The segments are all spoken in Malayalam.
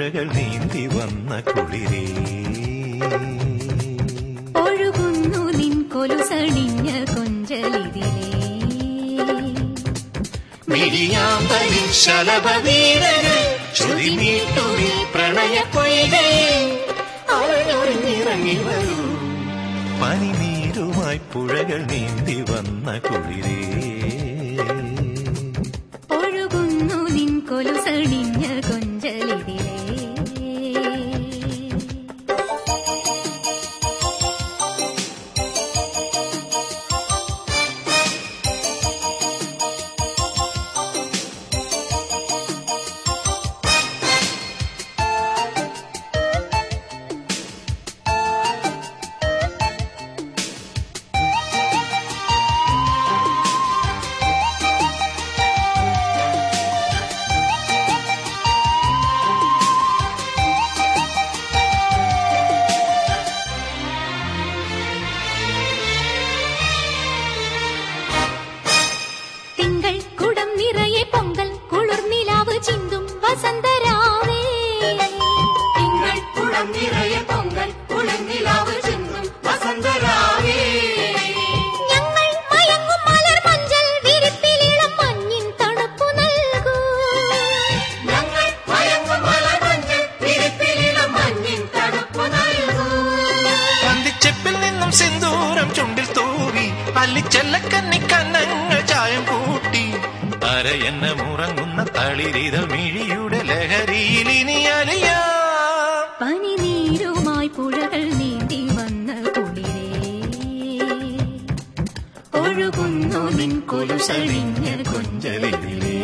പുഴകൾ നീന്തി വന്ന കുളിരേ ഒഴുകുന്നു നിൻ കൊലുസണിഞ്ഞ കൊഞ്ചലിതിലേ മിഴിയാമ്പലിൻ ശലഭവീരകൾ ശ്രുതി നീട്ടുമി പ്രണയ പൊയ്കയിൽ അവനൊറിഞ്ഞിറങ്ങി വരൂ പനിനീരുമായി പുഴകൾ നീന്തി വന്ന കുളിരേ ഒഴുകുന്നു നിൻ കൊലുസണിഞ്ഞ കൊഞ്ചലിതിലേ തിങ്കൾ കുടം നിറയെ പൊങ്കൽ കുളിർനിലാവ് ചിന്തും വസന്തരാവേ തിങ്കൾ കുടം നിറയെ പൊങ്കൽ കുളിർനിലാവ് ചിന്തും വസന്തരാവേ ഞങ്ങൾ മയങ്ങും മലർ മഞ്ചൽ വിരിപ്പിലിളം മഞ്ഞിൻ തണുപ്പു നൽകൂ ഞങ്ങൾ മയങ്ങും മലമഞ്ഞ് വിരിപ്പിലിടം മഞ്ഞിൻ തടുപ്പു നൽകൂ പന്തിച്ചെപ്പിൽ നിന്നും സിന്ദൂരം ചുണ്ടിൽ തൂവി അല്ലിച്ചെല്ലക്കന്നി കന്നങ്ങൾ ചായം കൂട്ടി അരയെന്ന മുറങ്ങുന്ന തളിരിത മിഴിയുടെ ലഹരിയിൽ ഇനി അറിയാം പനിനീരുമായി പുഴകൾ നീന്തി വന്ന കുളിരേ ഒഴുകുന്നു നിൻ കൊലുസഴിഞ്ഞ കൊഞ്ചലിതിലേ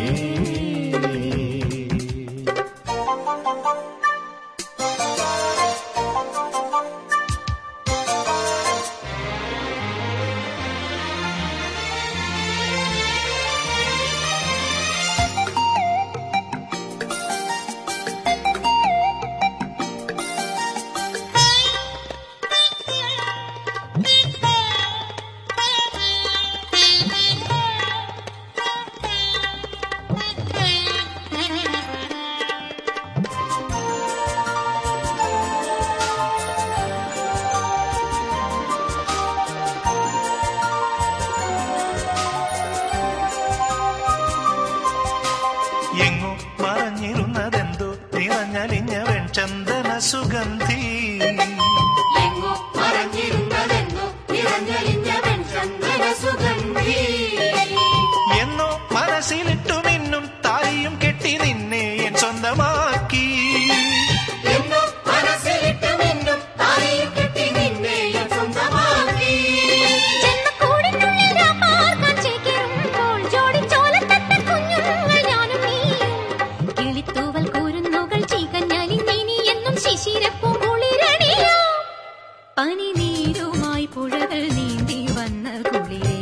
എങ്ങോ മറഞ്ഞിരുന്നതെന്തോ നിറഞ്ഞലിഞ്ഞ വെൺചന്ദന സുഗന്ധി എങ്ങോ മറഞ്ഞിരുന്നതെന്നോ നിറഞ്ഞലിഞ്ഞ വെൺചന്ദന സുഗന്ധി എന്നോ മനസ്സിലിട്ടു മിന്നും താലിയും കെട്ടി നിന്നെ എൻ സ്വന്തമാക്കി എന്നോ മനസ്സിലിട്ട് മിന്നും താലിയും കെട്ടി നിന്നെ ഞാൻ സ്വന്തമാക്കി ജന്മക്കൂടിനുള്ളിൽ രാപ്പാർക്കാൻ ചേക്കേറുമ്പോൾ ജോഡിച്ചോലത്തത്ത കുഞ്ഞുങ്ങൾ ഞാനും നീയും. കിളിത്തൂവൽ കൂരുന്നുകൾ ചീകഞ്ഞലിഞ്ഞിനി എന്നും ശിശിരപ്പൂങ്കുളിരണിയാം. പനിനീരുമായി പുഴകൾ നീന്തി വന്ന കുളിരേ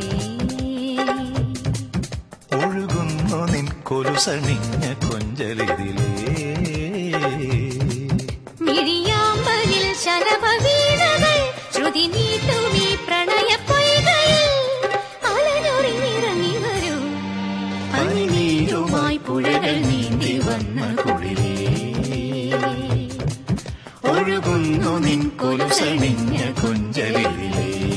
ഒഴുകുന്നു നിൻ കൊലുസണിഞ്ഞ കൊഞ്ചലിതിലേ മിഴിയാമ്പലിൽ ശലഭവീണകൾ ശ്രുതി നീട്ടുമീ പ്രണയപ്പൊയ്കയിൽ അലനൊറിഞ്ഞിറങ്ങി വരൂ പനിനീരുമായി പുഴകൾ നീന്തി വന്ന കുളിരേ ഒഴുകുന്നു നിൻ കൊലുസണിഞ്ഞ കൊഞ്ചലിലേ